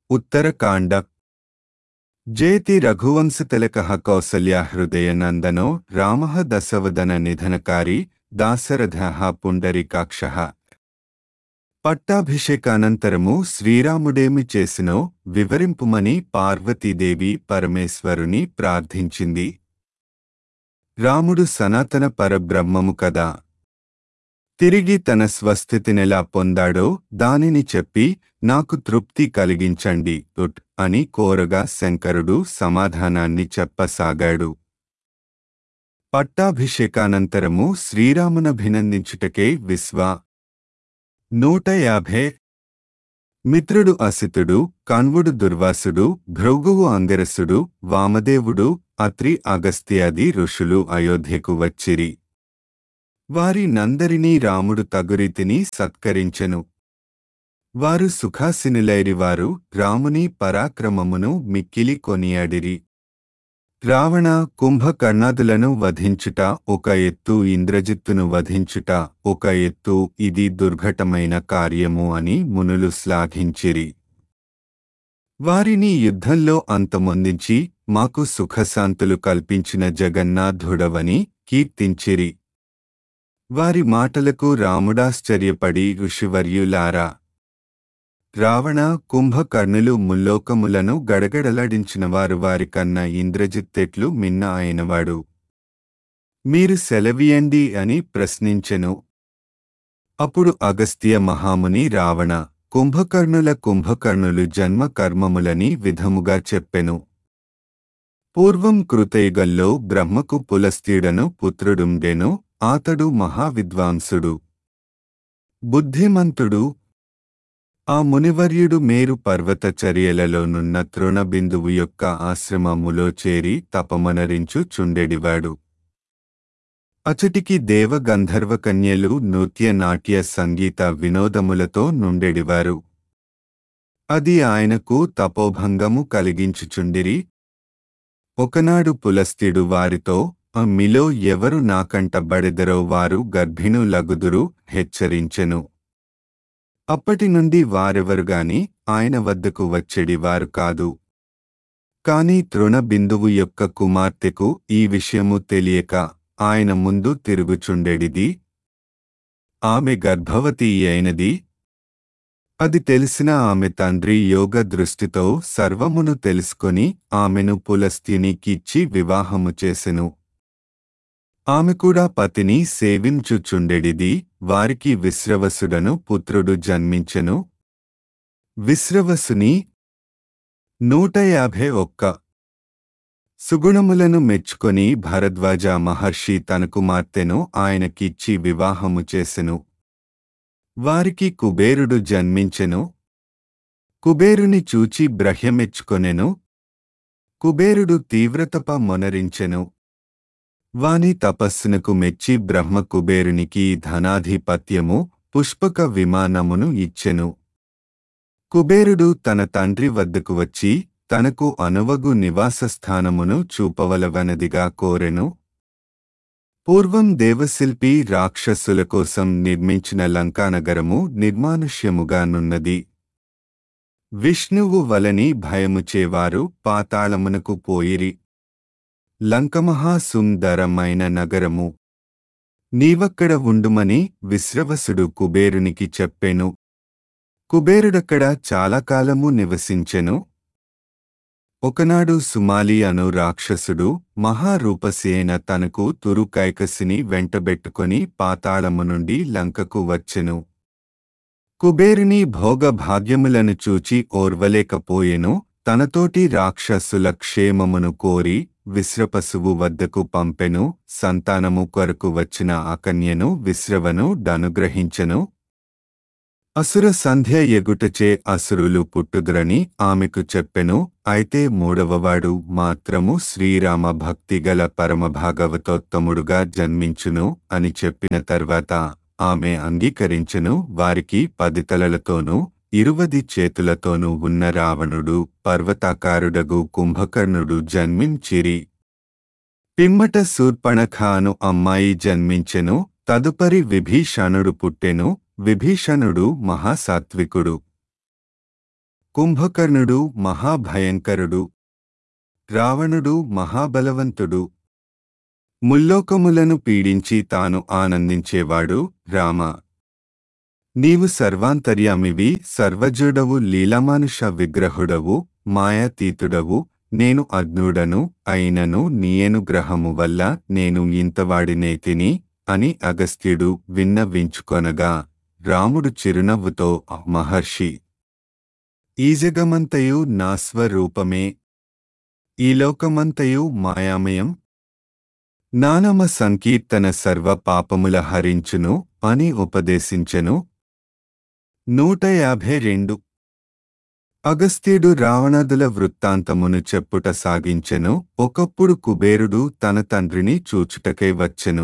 ఉత్తరకాండ జేతి రఘువంశతిలకః కౌసల్యా హృదయనందనో రామః దశవదన నిధనకారి దాశరథః పుండరీకాక్షః పట్టాభిషేకానంతరము శ్రీరాముడేమి చేసినో వివరింపుమని పార్వతీదేవి పరమేశ్వరుని ప్రార్థించింది రాముడు సనాతన పరబ్రహ్మము కదా తిరిగి తన స్వస్థితినెలా పొందాడో దానిని చెప్పి నాకు తృప్తి కలిగించండి ఉట్ అని కోరగా శంకరుడు సమాధానాన్ని చెప్పసాగాడు పట్టాభిషేకానంతరము శ్రీరామునభినందించుటకే విశ్వ నూట యాభై మిత్రుడు అసితుడు కన్వుడు దుర్వాసుడు భృగువు అంగిరసుడు వామదేవుడు అత్రి అగస్త్యాది ఋషులు అయోధ్యకు వచ్చిరి వారి నందరినీ రాముడు తగురీతిని సత్కరించెను వారు సుఖాసినులైరివారు రాముని పరాక్రమమును మిక్కిలి కొనియాడిరి రావణ కుంభకర్ణాదులను వధించుట ఒక ఎత్తు ఇంద్రజిత్తును వధించుట ఒక ఎత్తు ఇది దుర్ఘటమైన కార్యము అని మునులు శ్లాఘించిరి వారిని యుద్ధంలో అంతమొందించి మాకు సుఖశాంతులు కల్పించిన జగన్నాథుడవని కీర్తించిరి వారి మాటలకు రాముడాశ్చర్యపడి ఋషివర్యులారా రావణ కుంభకర్ణులు ముల్లోకములను గడగడలాడించిన వారు వారికన్నా ఇంద్రజిత్తెట్లు మిన్న అయినవాడు మీరు సెలవియండి అని ప్రశ్నించెను అప్పుడు అగస్త్య మహాముని రావణ కుంభకర్ణుల కుంభకర్ణులు జన్మ కర్మములని విధముగా చెప్పెను పూర్వం కృతయుగంలో బ్రహ్మకు పులస్త్యుడను పుత్రుడుండెను ఆతడు మహావిద్వాంసుడు బుద్ధిమంతుడు ఆ మునివర్యుడు మేరు పర్వత చర్యలలోనున్న తృణబిందువు యొక్క ఆశ్రమములో చేరి తపమనరించు చుండెడివాడు అచటికి దేవ గంధర్వ కన్యలు నృత్య నాట్య సంగీత వినోదములతో నుండెడివారు అది ఆయనకు తపోభంగము కలిగించుచుండిరి ఒకనాడు పులస్త్యుడు వారితో మిలో ఎవరు నాకంట బడెదరో వారు గర్భిణులగుదురు హెచ్చరించెను అప్పటి నుండి వారెవరుగాని ఆయన వద్దకు వచ్చెడివారు కాదు కాని తృణబిందువు యొక్క కుమార్తెకు ఈ విషయము తెలియక ఆయన ముందు తిరుగుచుండెడిది ఆమె గర్భవతి అయినది అది తెలిసిన ఆమె తండ్రి యోగ దృష్టితో సర్వమును తెలుసుకొని ఆమెను పులస్త్యునికిచ్చి వివాహము చేసెను ఆమె కూడా పతిని సేవించుచుండెడిది వారికి విశ్రవసుడను పుత్రుడు జన్మించెను విశ్రవసుని నూట యాభై ఒక్క సుగుణములను మెచ్చుకొని భరద్వాజ మహర్షి తన కుమార్తెను ఆయనకిచ్చి వివాహము చేసెను వారికి కుబేరుడు జన్మించెను కుబేరుని చూచి బ్రహ్యమెచ్చుకొనెను కుబేరుడు తీవ్రతప మొనరించెను వాని తపస్సునకు మెచ్చి బ్రహ్మ కుబేరునికి ధనాధిపత్యము పుష్పక విమానమును ఇచ్చెను కుబేరుడు తన తండ్రి వద్దకు వచ్చి తనకు అనువగు నివాసస్థానమును చూపవలవనదిగా కోరెను పూర్వం దేవశిల్పి రాక్షసుల కోసం నిర్మించిన లంకానగరము నిర్మానుష్యముగానున్నది విష్ణువు వలని భయముచేవారు పాతాళమునకు పోయిరి లంకమహాసుందరమైన నగరము నీవక్కడ ఉండుమని విశ్రవసుడు కుబేరునికి చెప్పెను కుబేరుడక్కడ చాలా కాలము నివసించెను ఒకనాడు సుమాలి అను రాక్షసుడు మహారూపసేన తనకు తురు కైకసిని వెంటబెట్టుకొని పాతాళము నుండి లంకకు వచ్చెను కుబేరుని భోగభాగ్యములను చూచి ఓర్వలేకపోయెను తనతోటి రాక్షసుల క్షేమమును కోరి విశ్రపశువు వద్దకు పంపెను సంతానము కొరకు వచ్చిన అకన్యను విశ్రవను డనుగ్రహించెను అసుర సంధ్య ఎగుటచే అసురులు పుట్టుదురని ఆమెకు చెప్పెను అయితే మూడవవాడు మాత్రము శ్రీరామ భక్తిగల పరమభాగవతోత్తముడుగా జన్మించును అని చెప్పిన తర్వాత ఆమె అంగీకరించెను వారికి పది తలలతోనూ ఇరువది చేతులతోనూ ఉన్న రావణుడు పర్వతాకారుడగు కుంభకర్ణుడు జన్మించిరి పిమ్మట శూర్పణఖాను అమ్మాయి జన్మించెను తదుపరి విభీషణుడు పుట్టెను విభీషణుడు మహాసాత్వికుడు కుంభకర్ణుడు మహాభయంకరుడు రావణుడు మహాబలవంతుడు ముల్లోకములను పీడించి తాను ఆనందించేవాడు రామ నీవు సర్వాంతర్యామివి సర్వజుడవు లీలమానుష విగ్రహుడవు మాయాతీతుడవు నేను అగ్నుడను అయినను నీయను గ్రహము వల్ల నేను ఇంతవాడినే తిని అని అగస్త్యుడు విన్నవించుకొనగా రాముడు చిరునవ్వుతో మహర్షి ఈ జగమంతయు నా స్వరూపమే ఈ లోకమంతయు మాయామయం నానమ సంకీర్తన సర్వ పాపముల హరించును అని ఉపదేశించెను నూట యాభై రెండు అగస్త్యుడు రావణదుల వృత్తాంతమును చెప్పుట సాగించెను ఒకప్పుడు కుబేరుడు తన తండ్రిని చూచుటకై వచ్చెను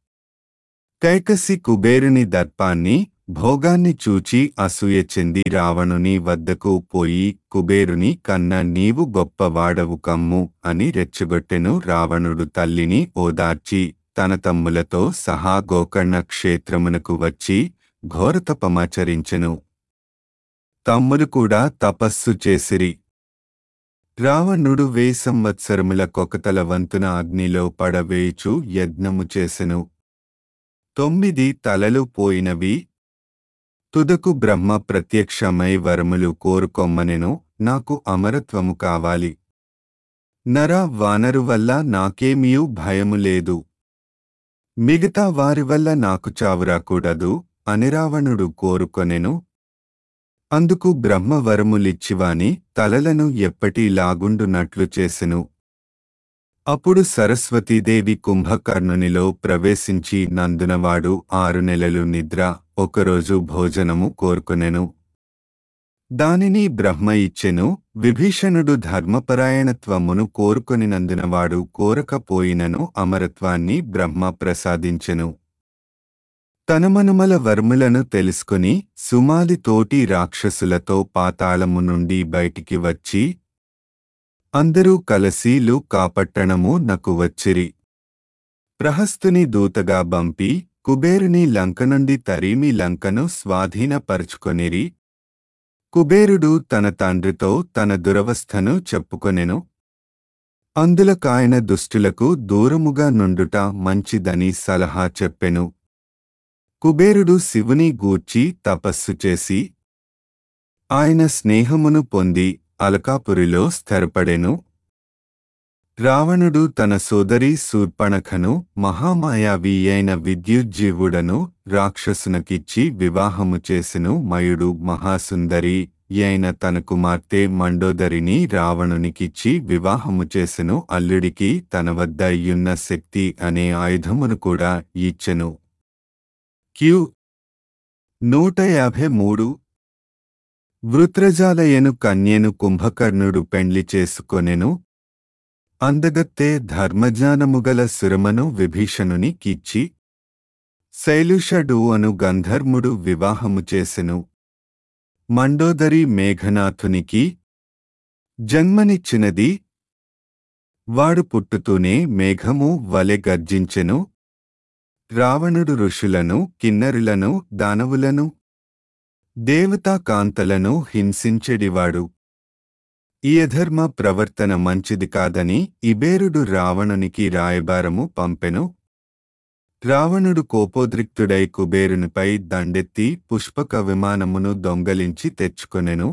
కైకసి కుబేరుని దర్పాన్ని భోగాన్ని చూచి అసూయ చెంది రావణుని వద్దకు పోయి కుబేరుని కన్న నీవు గొప్పవాడవు కమ్ము అని రెచ్చగొట్టెను రావణుడు తల్లిని ఓదార్చి తన తమ్ములతో సహా గోకర్ణ క్షేత్రమునకు వచ్చి ఘోరతపమాచరించెను తమ్ములు కూడా తపస్సు చేసిరి రావణుడు వే సంవత్సరముల కొకతల వంతున అగ్నిలో పడవేయుచు యజ్ఞము చేసెను తొమ్మిది తలలు పోయినవి తుదకు బ్రహ్మ ప్రత్యక్షమై వరములు కోరుకొమ్మనెను నాకు అమరత్వము కావాలి నర వానరు వల్ల నాకేమీయూ భయము లేదు మిగతా వారి వల్ల నాకు చావురాకూడదు అని రావణుడు కోరుకొనెను అందుకు బ్రహ్మ వరములిచ్చివాని తలలను ఎప్పటిలాగుండునట్లు చేసెను అప్పుడు సరస్వతీదేవి కుంభకర్ణునిలో ప్రవేశించి నందునవాడు ఆరు నెలలు నిద్ర ఒకరోజు భోజనము కోరుకొనెను దానిని బ్రహ్మ ఇచ్చెను విభీషణుడు ధర్మపరాయణత్వమును కోరుకొనినందునవాడు కోరకపోయినను అమరత్వాన్ని బ్రహ్మ ప్రసాదించెను తనమనుమల వర్ములను తెలుసుకుని సుమాలి తోటి రాక్షసులతో పాతాళము నుండి బయటికి వచ్చి అందరూ కలసీలు కాపట్టణము నకు వచ్చిరి ప్రహస్తుని దూతగా బంపి కుబేరుని లంక నుండి తరిమి లంకను స్వాధీనపరుచుకొనిరి కుబేరుడు తన తండ్రితో తన దురవస్థను చెప్పుకొనెను అందులకాయన దుష్టులకు దూరముగా నుండుట మంచిదని సలహా చెప్పెను కుబేరుడు శివుని గూర్చి తపస్సు చేసి ఆయన స్నేహమును పొంది అలకాపురిలో స్థిరపడెను రావణుడు తన సోదరి శూర్పణఖను మహామాయావి అయిన విద్యుజ్జీవుడను రాక్షసునకిచ్చి వివాహము చేసెను మయుడు మహాసుందరి అయిన తన కుమార్తె మండోదరిని రావణునికిచ్చి వివాహము చేసెను అల్లుడికి తన వద్ద యున్న శక్తి అనే ఆయుధమును కూడా ఇచ్చెను క్యూ నూట యాభై మూడు వృత్రజాలయను కన్యను కుంభకర్ణుడు పెండ్లి చేసుకొనెను అందగత్తే ధర్మజ్ఞానముగల సురమను విభీషణుని కిచ్చి శైలుషడు అను గంధర్ముడు వివాహము చేసెను మండోదరి మేఘనాథునికి జన్మనిచ్చినది వాడు పుట్టుతూనే మేఘము వలె గర్జించెను రావణుడు ఋషులను కిన్నరులను దానవులను దేవతా కాంతలను హింసించెడివాడు ఈ అధర్మ ప్రవర్తన మంచిది కాదని ఇబేరుడు రావణునికి రాయబారము పంపెను రావణుడు కోపోద్రిక్తుడై కుబేరునిపై దండెత్తి పుష్పక విమానమును దొంగలించి తెచ్చుకొనెను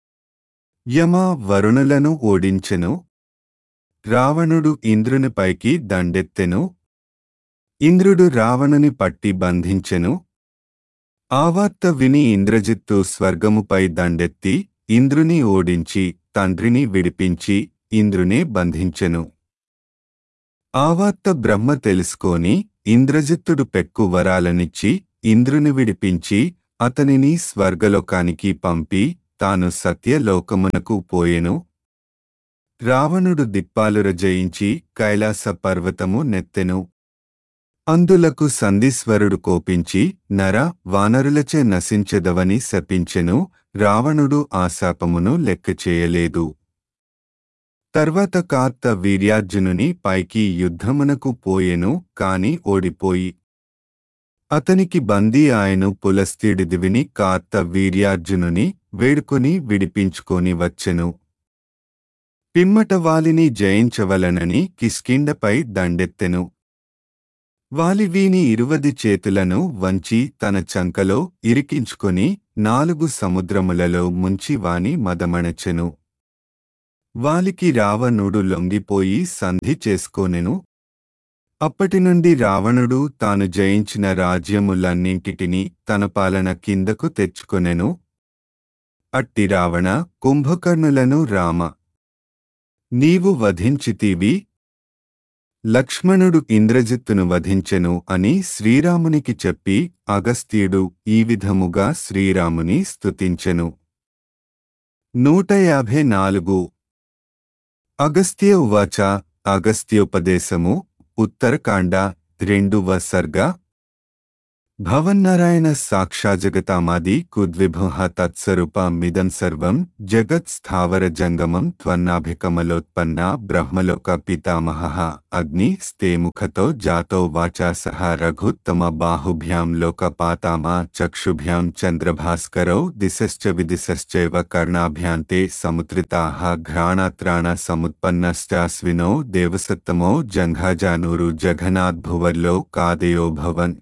యమ వరుణులను ఓడించెను రావణుడు ఇంద్రునిపైకి దండెత్తెను ఇంద్రుడు రావణుని పట్టి బంధించెను ఆ వార్త విని ఇంద్రజిత్తు స్వర్గముపై దండెత్తి ఇంద్రుని ఓడించి తండ్రిని విడిపించి ఇంద్రునే బంధించెను ఆ వార్త బ్రహ్మ తెలుసుకోని ఇంద్రజిత్తుడు పెక్కు వరాలనిచ్చి ఇంద్రుని విడిపించి అతనిని స్వర్గలోకానికి పంపి తాను సత్యలోకమునకు పోయెను రావణుడు దిక్పాలుర జయించి కైలాస పర్వతము నెత్తెను అందులకు సందీశ్వరుడు కోపించి నర వానరులచే నశించెదవని శపించెను రావణుడు ఆ శాపమును లెక్క చేయలేదు తర్వాత కార్త వీర్యార్జునుని పైకి యుద్ధమునకు పోయెను కాని ఓడిపోయి అతనికి బందీ ఆయను పులస్త్యుడిదివిని కార్త వీర్యార్జునుని వేడుకొని విడిపించుకొని వచ్చెను పిమ్మట వాలిని జయించవలనని కిష్కిండపై దండెత్తెను వాలి వీని ఇరువది చేతులను వంచి తన చంకలో ఇరికించుకొని నాలుగు సముద్రములలో ముంచి వాని మదమణచెను వాలికి రావణుడు లొంగిపోయి సంధి చేసుకోనెను అప్పటి నుండి రావణుడు తాను జయించిన రాజ్యములన్నింటిని తన పాలన కిందకు తెచ్చుకొనెను అట్టి రావణ కుంభకర్ణులను రామ నీవు వధించితీవి లక్ష్మణుడు ఇంద్రజిత్తును వధించెను అని శ్రీరామునికి చెప్పి అగస్త్యుడు ఈ విధముగా శ్రీరాముని స్తుతించెను నూట యాభై నాలుగు అగస్త్య ఉవాచ అగస్త్యోపదేశము ఉత్తరకాండ రెండువ సర్గ భవన్నారాయణ సాక్షాజగతామాది కుద్విభుః తత్స్వరూపమిదం సర్వం జగత్ స్థావర జంగమం త్వన్నాభికమలోత్పన్న బ్రహ్మలోక పితామహ అగ్ని స్తే ముఖతో జాతో వాచా సహ రఘుత్తమ బాహుభ్యాం లోకపాతామా చక్షుభ్యాం చంద్రభాస్కరౌ దిశశ్చ విదిశశ్చైవ కర్ణాభ్యాంతే సముత్రితాః ఘ్రాణాత్రాణ సముత్పన్నశ్చాస్వినో దేవసత్తమో జంఘాజానూరు జఘనాద్భువర్లో కాదయో భవన్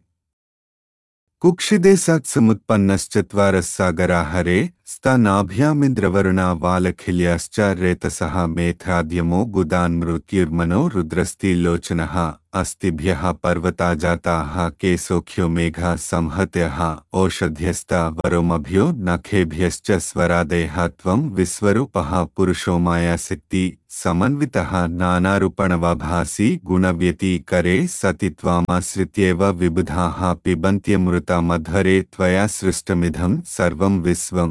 కుక్షిదేశాత్సముత్పన్నశ్చత్వారస్సాగరా హరే స్తనాభ్యామింద్రవరుణా వాలఖిల్యాశ్చ రేతసః మేథాద్యమో గుదాన్ మృత్యుర్మనో రుద్రస్తిలోచనః అస్తిభ్యः పర్వతాజాతాः కేశోఖ్యో మేఘా సంహత్యः ఓషధ్యస్త వరోమభ్యో నఖేభ్యశ్చ స్వరాదయः త్వం విశ్వరూపः పురుషో మాయాశక్తి సమన్వితः నానారూపణవభాసి గుణవ్యతీకరే సతి త్వామాశ్రిత్యేవ విబుధాः పిబంత్యమృతమధ్వరే త్వయా సృష్టమిదం సర్వం విశ్వం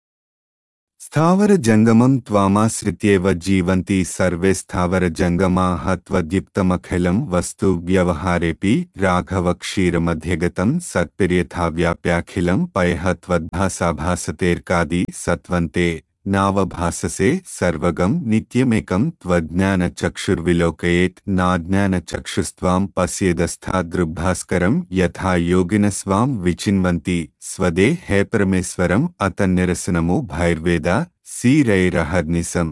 స్థావర జంగమం త్వామాశ్రిత్యేవ జీవంతి సర్వే స్థావర జంగమాః త్వద్యుక్తమఖిలం వస్తు వ్యవహారేపి రాఘవ క్షీరమధ్యగతం సత్పిర్యథా వ్యాప్యాఖిలం పయః త్వద్భాసాభాసతేర్కాది సత్వంతే నావభాససే సర్వగం నిత్యమేకం త్వజ్ఞాన చక్షుర్విలోకయేత్ నాజ్ఞాన చక్షుస్త్వాం పశ్యేదస్థాదృగ్భాస్కరం యథా యోగినస్వాం విచిన్వంతి స్వదే హే పరమేశ్వరం అతన్నిరసనము భైర్వేద సీరైరహర్నిసం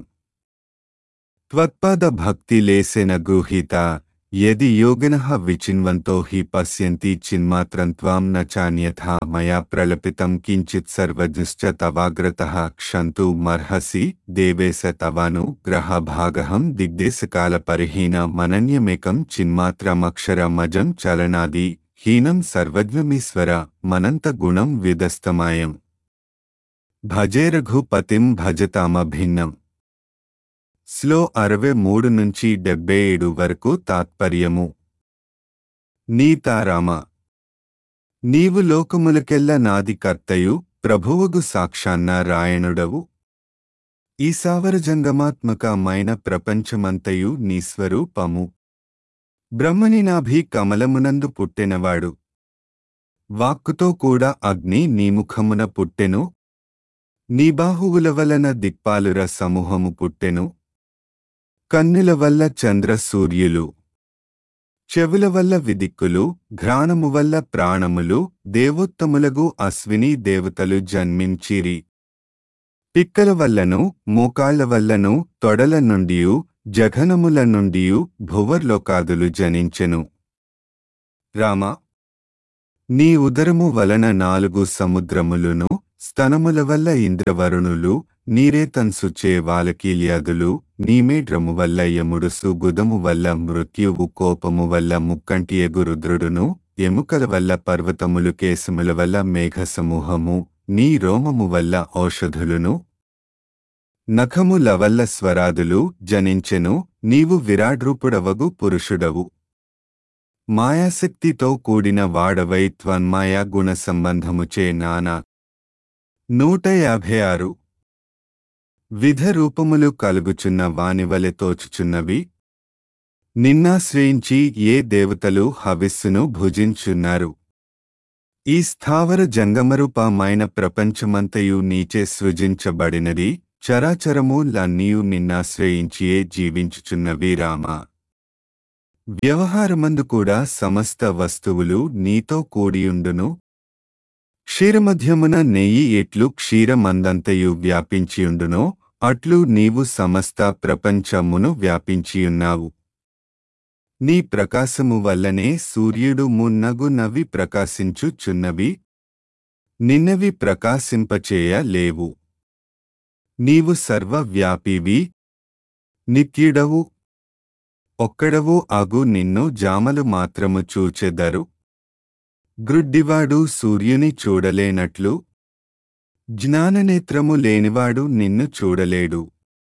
త్వత్పాద భక్తిలేసేన గృహీత యది యోగినః విచిన్వంతో హి పశ్యంతి చిన్మాత్రం త్వాం న చాన్యథా మయా ప్రలపితం కించిత్ సర్వజ్ఞశ్చ తవాగ్రతః క్షంతు మర్హసి దేవేశ తవాను గ్రహభాగహం దిగ్దేశకాల పరిహీన మనన్యమేకం చిన్మాత్రమక్షరమజం చలనాది హీనం సర్వజ్ఞమీశ్వర మనంత గుణం విదస్తమాయం భజే రఘుపతిం భజతామ భిన్నం స్లో అరవై మూడు నుంచి డెబ్బై ఏడు వరకు తాత్పర్యము నీతారామ నీవు లోకములకెల్ల నాది కర్తయు ప్రభువుగు సాక్షాన్నారాయణుడవు ఈ సావరజంగమాత్మకమైన ప్రపంచమంతయు నీ స్వరూపము బ్రహ్మని నాభి కమలమునందు పుట్టెనవాడు వాక్కుతో కూడా అగ్ని నీ ముఖమున పుట్టెను నీ బాహువుల వలన దిక్పాలుర సమూహము పుట్టెను కన్నుల వల్ల చంద్ర సూర్యులు చెవుల వల్ల విదిక్కులు ఘ్రాణము వల్ల ప్రాణములు దేవోత్తములగు అశ్విని దేవతలు జన్మించిరి పిక్కల వల్లను మోకాళ్ల వల్లను తొడల నుండియు జఘనముల నుండియు భువర్లోకాదులు జనించెను రామ నీ ఉదరము వలన నాలుగు సముద్రములును స్తనముల వల్ల ఇంద్రవరుణులు నీరేతన్సుచే వాలకీల్యాదులు నీమేడ్రము వల్ల యముడుసు గుదము వల్ల మృత్యువు కోపము వల్ల ముక్కంటియగు రుద్రుడును ఎముకల వల్ల పర్వతములు కేశముల వల్ల మేఘ సమూహము నీ రోమము వల్ల ఔషధులును నఖముల వల్ల స్వరాదులు జనించెను నీవు విరాడ్రూపుడవగు పురుషుడవు మాయాశక్తితో కూడిన వాడవై త్వన్మాయా గుణ సంబంధముచే నానా నూట యాభై ఆరు విధ రూపములు కలుగుచున్న వానివలె తోచుచున్నవి నిన్నాశ్రయించి ఏ దేవతలు హవిస్సును భుజించున్నారు ఈ స్థావర జంగమరూపమైన ప్రపంచమంతయు నీచే సృజించబడినది చరాచరములన్నీయు నిన్నాశ్రయించియే జీవించుచున్నవి రామా వ్యవహారమందు కూడా సమస్త వస్తువులు నీతో కూడియుండును క్షీరమధ్యమున నెయ్యి ఎట్లు క్షీరమందంతయు వ్యాపించియుండునో అట్లు నీవు సమస్త ప్రపంచమును వ్యాపించియున్నావు నీ ప్రకాశము వల్లనే సూర్యుడు మున్నగు నవి ప్రకాశించుచున్నవి నిన్నవి ప్రకాశింపచేయ లేవు నీవు సర్వవ్యాపివి నిత్యుడవు ఒక్కడవు అగు నిన్ను జామలు మాత్రము చూచెదరు గ్రుడ్డివాడు సూర్యుని చూడలేనట్లు జ్ఞాననేత్రము లేనివాడు నిన్ను చూడలేడు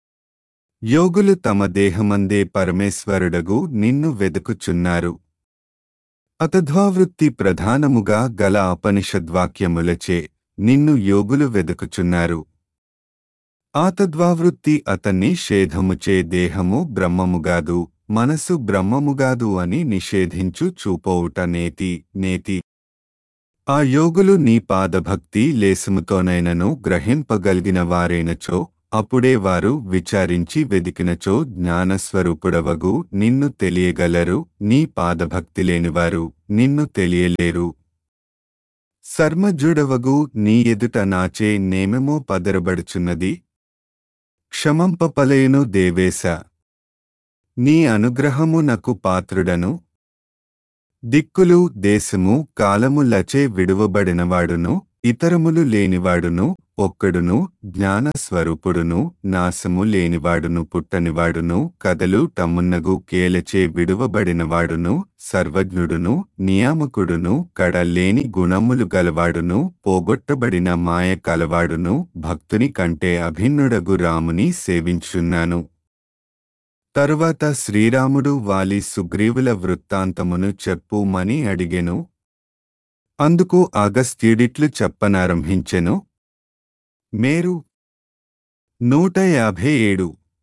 యోగులు తమ దేహమందే పరమేశ్వరుడగు నిన్ను వెదుకుచున్నారు అతధ్వావృత్తి ప్రధానముగా గల ఉపనిషద్వాక్యములచే నిన్ను యోగులు వెదుకుచున్నారు ఆతద్వావృత్తి అతన్ని షేధముచే దేహము బ్రహ్మముగాదు మనసు బ్రహ్మముగాదు అని నిషేధించు చూపోవుట నేతి నేతి ఆ యోగులు నీ పాదభక్తి లేసముతోనైనను గ్రహింపగలిగిన వారైనచో అప్పుడే వారు విచారించి వెదికినచో జ్ఞానస్వరూపుడవగు నిన్ను తెలియగలరు నీ పాదభక్తి లేనివారు నిన్ను తెలియలేరు సర్మజుడవగు నీ ఎదుట నాచే నేమేమో పదరబడుచున్నది క్షమంపపలేను దేవేశ నీ అనుగ్రహము నాకు పాత్రుడను దిక్కులు దేశము కాలములచే విడువబడినవాడును ఇతరములు లేనివాడును ఒక్కడును జ్ఞానస్వరూపుడును నాశము లేనివాడును పుట్టనివాడును కదలు టమున్నగు కేలచే విడువబడినవాడును సర్వజ్ఞుడును నియామకుడును కడలేని గుణములు గలవాడును పోగొట్టబడిన మాయ కలవాడును భక్తుని కంటే అభిన్నుడగు రాముని సేవించున్నాను తరువాత శ్రీరాముడు వాలి సుగ్రీవుల వృత్తాంతమును చెప్పుమని అడిగెను అందుకు అగస్త్యుడిట్లు చెప్పనారంభించెను మేరు నూట యాభై ఏడు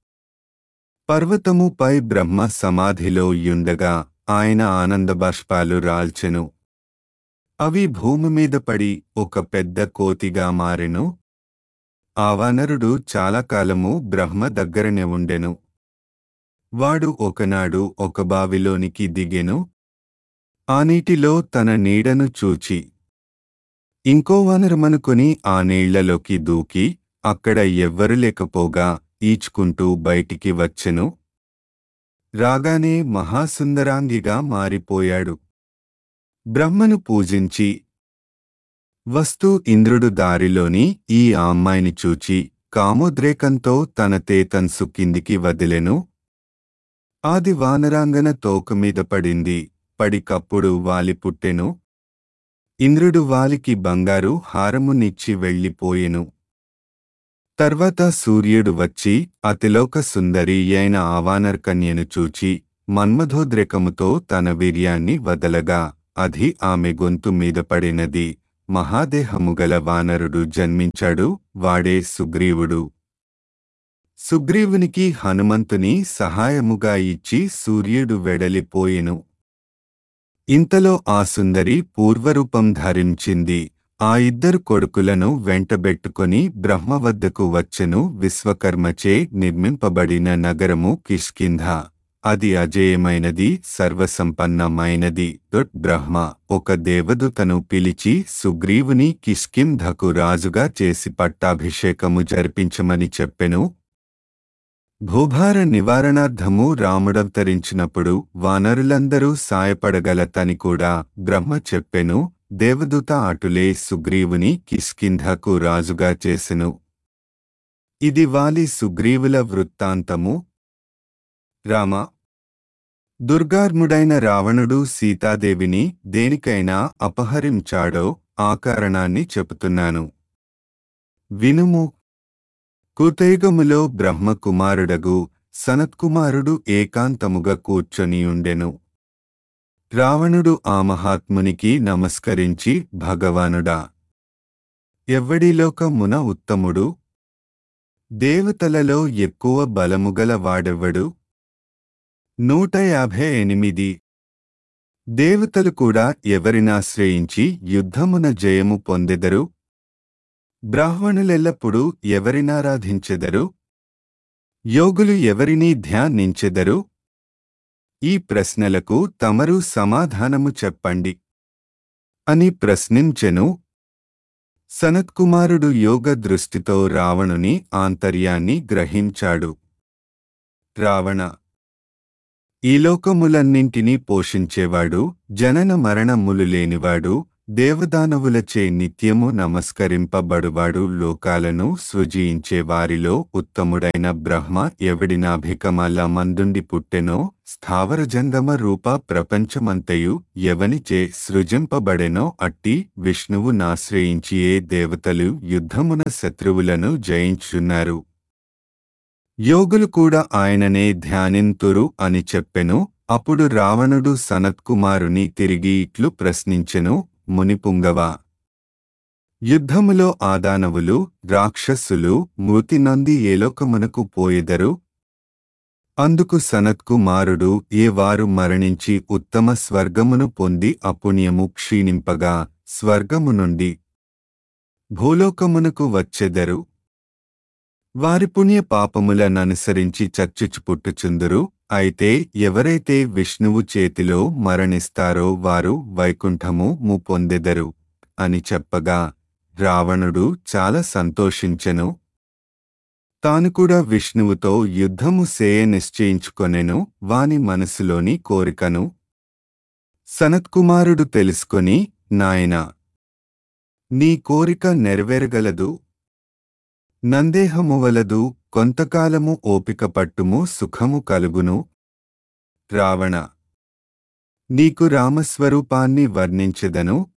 పర్వతముపై బ్రహ్మ సమాధిలో యుండగా ఆయన ఆనందబాష్పాలు రాల్చెను అవి భూమి మీద పడి ఒక పెద్ద కోతిగా మారెను ఆ వానరుడు చాలా కాలము బ్రహ్మ దగ్గరనే ఉండెను వాడు ఒకనాడు ఒక బావిలోనికి దిగెను ఆ నీటిలో తన నీడను చూచి ఇంకో వానరమనుకొని ఆ నీళ్లలోకి దూకి అక్కడ ఎవ్వరు లేకపోగా ఈచుకుంటూ బయటికి వచ్చెను రాగానే మహాసుందరాంగిగా మారిపోయాడు బ్రహ్మను పూజించి వస్తూ ఇంద్రుడు దారిలోని ఈ అమ్మాయిని చూచి కామోద్రేకంతో తన తేతన్సు కిందికి వదిలెను ఆది వానరాంగన తోకమీద పడింది పడికప్పుడు వాలి పుట్టెను ఇంద్రుడు వాలికి బంగారు హారమునిచ్చి వెళ్ళిపోయెను తర్వాత సూర్యుడు వచ్చి అతిలోక సుందరి అయిన ఆవానర్కన్యను చూచి మన్మధోద్రేకముతో తన వీర్యాన్ని వదలగా అది ఆమె గొంతు మీద పడినది మహాదేహముగల వానరుడు జన్మించాడు వాడే సుగ్రీవుడు సుగ్రీవునికి హనుమంతుని సహాయముగా ఇచ్చి సూర్యుడు వెడలిపోయెను ఇంతలో ఆ సుందరి పూర్వరూపం ధరించింది ఆ ఇద్దరు కొడుకులను వెంటబెట్టుకొని బ్రహ్మ వద్దకు వచ్చెను విశ్వకర్మచే నిర్మింపబడిన నగరము కిష్కింధ అది అజేయమైనది సర్వసంపన్నమైనది దొట్ బ్రహ్మ ఒక దేవదూతను పిలిచి సుగ్రీవుని కిష్కింధకు రాజుగా చేసి పట్టాభిషేకము జరిపించమని చెప్పెను భూభార నివారణార్థము రాముడవతరించినప్పుడు వానరులందరూ సాయపడగలతని కూడా బ్రహ్మ చెప్పెను దేవదూత అటులే సుగ్రీవుని కిష్కింధకు రాజుగా చేసెను ఇది వాలి సుగ్రీవుల వృత్తాంతము రామ దుర్గార్ముడైన రావణుడు సీతాదేవిని దేనికైనా అపహరించాడో ఆ కారణాన్ని చెబుతున్నాను వినుము కుతైగములో బ్రహ్మకుమారుడగు సనత్కుమారుడు ఏకాంతముగా కూర్చొనియుండెను రావణుడు ఆ మహాత్మునికి నమస్కరించి భగవానుడా ఎవ్వడిలోకమున ఉత్తముడు దేవతలలో ఎక్కువ బలముగల వాడెవ్వడు నూట యాభై ఎనిమిది దేవతలు కూడా ఎవరినాశ్రయించి యుద్ధమున జయము పొందెదరు బ్రాహ్మణులెల్లప్పుడూ ఎవరినారాధించెదరు యోగులు ఎవరిని ధ్యానించెదరు ఈ ప్రశ్నలకు తమరు సమాధానము చెప్పండి అని ప్రశ్నించెను సనత్కుమారుడు యోగ దృష్టితో రావణుని ఆంతర్యాన్ని గ్రహించాడు రావణ ఈ లోకములన్నింటినీ పోషించేవాడు జనన మరణములు లేనివాడు దేవదానవులచే నిత్యము నమస్కరింపబడువాడు లోకాలను సృజించే వారిలో ఉత్తముడైన బ్రహ్మ ఎవడినాభికమల మందుండి పుట్టెనో స్థావరజంగమ రూప ప్రపంచమంతయు ఎవనిచే సృజింపబడెనో అట్టి విష్ణువు నాశ్రయించి ఏ దేవతలు యుద్ధమున శత్రువులను జయించున్నారు యోగులు కూడా ఆయననే ధ్యానింతురు అని చెప్పెను అప్పుడు రావణుడు సనత్కుమారుని తిరిగి ఇట్లు ప్రశ్నించెను మునిపుంగవ యుద్ధములో ఆదానవులు రాక్షసులు మృతి నంది ఏలోకమునకు పోయెదరు అందుకు సనత్కుమారుడు ఏ వారు మరణించి ఉత్తమ స్వర్గమును పొంది అపుణ్యము క్షీణింపగా స్వర్గము నుండి భూలోకమునకు వచ్చెదరు వారి పుణ్య పాపములననుసరించి చచ్చుచు పుట్టుచుందురు అయితే ఎవరైతే విష్ణువు చేతిలో మరణిస్తారో వారు వైకుంఠము ము పొందెదరు అని చెప్పగా రావణుడు చాలా సంతోషించెను తాను కూడా విష్ణువుతో యుద్ధము సేయ నిశ్చయించుకొనెను వాని మనసులోని కోరికను సనత్కుమారుడు తెలుసుకొని నాయనా నీ కోరిక నెరవేరగలదు నందేహమువలదు కొంతకాలము ఓపిక పట్టుము సుఖము కలుగును రావణ నీకు రామస్వరూపాన్ని వర్ణించెదను